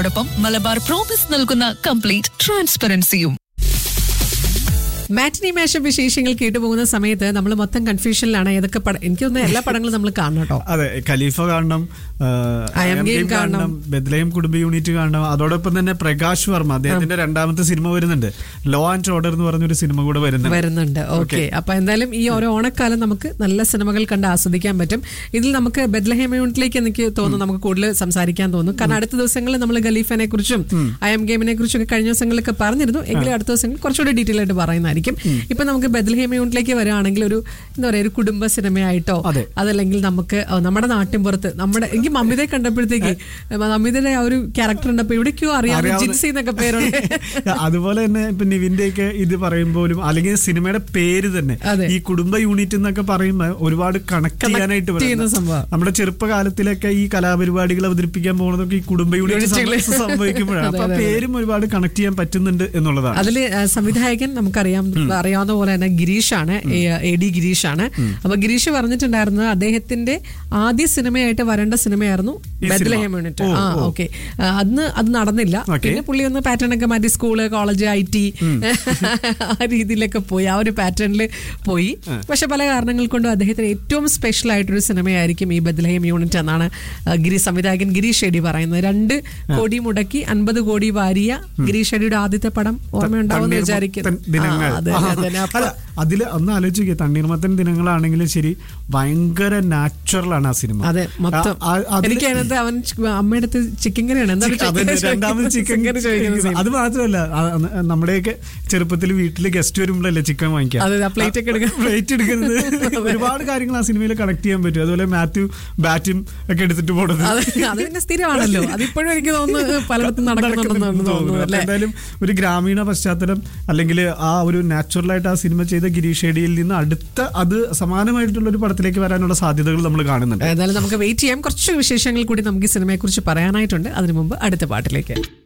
അതോടൊപ്പം മലബാർ പ്രോമിസ് നൽകുന്ന കംപ്ലീറ്റ് ട്രാൻസ്പെറൻസിയും മാറ്റിനി മാഷ വിശേഷങ്ങൾ കേട്ടുപോകുന്ന സമയത്ത് നമ്മൾ മൊത്തം കൺഫ്യൂഷനിലാണ് ഏതൊക്കെ പടം എനിക്ക് തോന്നുന്നു എല്ലാ പടങ്ങളും നമ്മൾ കാണണം കേട്ടോ അതെ ഖലീഫ കാണണം ആ, I am I am Game Game കാണണം. ബദ്ലയം കുടുംബ യൂണിറ്റ് കാണണം അതോടൊപ്പം തന്നെ പ്രകാശ് വർമ്മ അദ്ദേഹത്തിന്റെ രണ്ടാമത്തെ സിനിമ വരുന്നുണ്ട് ലോ ആൻഡ് ഓർഡർ എന്ന് പറഞ്ഞൊരു സിനിമ കൂടെ വരുന്നുണ്ട് വരുന്നുണ്ട് ഓക്കെ അപ്പൊ എന്തായാലും ഈ ഓരോ ഓണക്കാലം നമുക്ക് നല്ല സിനിമകൾ കണ്ട് ആസ്വദിക്കാൻ പറ്റും ഇതിൽ നമുക്ക് ബെദ്ലഹേം യൂണിറ്റിലേക്ക് എനിക്ക് തോന്നുന്നു നമുക്ക് കൂടുതൽ സംസാരിക്കാൻ തോന്നും കാരണം അടുത്ത ദിവസങ്ങളിൽ നമ്മൾ ഖലീഫിനെ കുറിച്ചും ഐ എം ഗെയിമിനെ കുറിച്ചും ഒക്കെ കഴിഞ്ഞ ദിവസങ്ങളിലൊക്കെ പറഞ്ഞിരുന്നു എങ്കിലും അടുത്ത ദിവസങ്ങളിൽ കുറച്ചുകൂടി ഡീറ്റെയിൽ ആയിട്ട് പറയുന്നതായിരിക്കും ഇപ്പൊ നമുക്ക് ബെദ്ലഹേം യൂണിറ്റിലേക്ക് വരികയാണെങ്കിൽ ഒരു എന്താ പറയാ ഒരു കുടുംബ സിനിമയായിട്ടോ അതെ. അതല്ലെങ്കിൽ നമുക്ക് അഹ് നമ്മുടെ നാട്ടിൻപുറത്ത് നമ്മുടെ എനിക്ക് മമ്മിതയെ കണ്ടപ്പോഴത്തേക്ക് മമ്മിതയുടെ ആ ഒരു ക്യാരക്ടർ ഉണ്ടപ്പോ എവിടേക്കോ അറിയാം അറിയാവുന്ന- ജിൻസി എന്നൊക്കെ പേരുണ്ട് അതുപോലെ തന്നെ ഇപ്പൊ നിവിന്റെ ഒക്കെ ഇത് പറയുമ്പോഴും അല്ലെങ്കിൽ സിനിമയുടെ പേര് തന്നെ അതെ. ഈ കുടുംബ യൂണിറ്റ് എന്നൊക്കെ പറയുമ്പോൾ ഒരുപാട് കണക്ട് ചെയ്യാനായിട്ട് Connect ചെയ്യുന്ന വരുന്ന സംഭവം. നമ്മുടെ ചെറുപ്പകാലത്തിലൊക്കെ ഈ കലാപരിപാടികൾ അവതരിപ്പിക്കാൻ പോകുന്നതൊക്കെ ഈ കുടുംബ യൂണിറ്റ് യൂണിറ്റുകള്. സംഭ- സംഭവിക്കുമ്പോഴാണ് അതെ, അപ്പൊ ആ അതെ, അതെ. പേരും ഒരുപാട് കണക്ട് ചെയ്യാൻ പറ്റുന്നുണ്ട് എന്നുള്ളതാണ് അതില് ആ, സംവിധായകൻ നമുക്കറിയാം അറിയാവുന്ന പോലെ തന്നെ ഗിരീഷാണ് എ- എ ഡി ഗിരീഷാണ് അപ്പൊ ഗിരീഷ് പറഞ്ഞിട്ടുണ്ടായിരുന്നത് അദ്ദേഹത്തിന്റെ ആദ്യ സിനിമയായിട്ട് വരേണ്ട സിനിമയായിരുന്നു ഈ ബെദ്ലഹേം സിനിമ. യൂണിറ്റ് ഓ, ആ ഓ. ഓക്കെ അന്ന് അത് നടന്നില്ല Okay. പിന്നെ പുള്ളി ഒന്ന് പാറ്റേൺ ഒക്കെ മാറ്റി സ്കൂള് കോളേജ് ഐ ടി ആ രീതിയിലൊക്കെ പോയി ആ ഒരു പാറ്റേണിൽ പോയി പക്ഷെ പല കാരണങ്ങൾ കൊണ്ടും അദ്ദേഹത്തിന് ഏറ്റവും സ്പെഷ്യൽ ആയിട്ടൊരു സിനിമയായിരിക്കും ഈ ബദ്ലഹേം യൂണിറ്റ് എന്നാണ് ആ, ഗിരി സംവിധായകൻ ഗിരീഷ് ഷെഡി പറയുന്നത് രണ്ട് കോടി മുടക്കി അൻപത് കോടി വാരിയ ഗിരീഷ് ഷെഡിയുടെ ആദ്യത്തെ പടം ഓർമ്മയുണ്ടാവുമെന്ന് തണ്ണീർമത്തൻ വിചാരിക്കുന്നു ദിനങ്ങൾ ആ, അതെ, ആ, അതെ, അതെ. അപ്പൊ അല്ല അതില് ഒന്ന് ആലോചിക്കുക തണ്ണീർമത്തൻ ദിനങ്ങളാണെങ്കിലും ശരി ഭയങ്കര നാച്ചുറൽ ആണ് ആ സിനിമ അതെ മൊത്തം ആ, ആ, അതില് എനിക്ക് അതിനകത്ത് അവൻ ചി- അമ്മയുടെ അടുത്ത് ചിക്കൻ കറിയാണ് എന്താണ് ചിക്കൻ- അതന്നെ, രണ്ടാമത് ചിക്കൻ കറി ചോദിക്കുന്ന scene. അത് മാത്രമല്ല ആ, അന്ന് നമ്മുടെയൊക്കെ ചെറുപ്പത്തിൽ വീട്ടിൽ ഗസ്റ്റ് വരുമ്പോഴല്ലേ ചിക്കൻ വാങ്ങിക്കാം അതെ, ആ plate ഒക്കെ എടുക്കാൻ- പ്ലേറ്റ് എടുക്കുന്നത് ഒരുപാട് കാര്യങ്ങൾ ആ സിനിമയിൽ കണക്ട് ചെയ്യാൻ പറ്റും അതുപോലെ മാത്യു ബാറ്റും ഒക്കെ എടുത്തിട്ട് പോണത് അത് അത് പിന്നെ സ്ഥിരമാണല്ലോ അതിപ്പോഴും എനിക്ക് തോന്നുന്നു പലയിടത്തും നടക്കുന്നുണ്ടെന്നാണ് തോന്നുന്നത് അപ്പൊ അല്ലേ എന്തായാലും ഒരു ഗ്രാമീണ പശ്ചാത്തലം അല്ലെങ്കിൽ ആ ഒരു നാച്ചുറൽ ആയിട്ട് ആ സിനിമ ചെയ്ത ഗിരീഷ് ഷെഡിയിൽ നിന്ന് അടുത്ത അത് സമാനമായിട്ടുള്ള ഒരു പടത്തിലേക്ക് വരാനുള്ള സാധ്യതകൾ നമ്മൾ കാണുന്നുണ്ട് ഏതായാലും നമുക്ക് വെയിറ്റ് ചെയ്യാം കുറച്ച് വിശേഷങ്ങൾ കൂടി നമുക്ക് ഈ സിനിമയെ കുറിച്ച് പറയാനായിട്ടുണ്ട് അതിനു മുമ്പ് അടുത്ത പാട്ടിലേക്ക്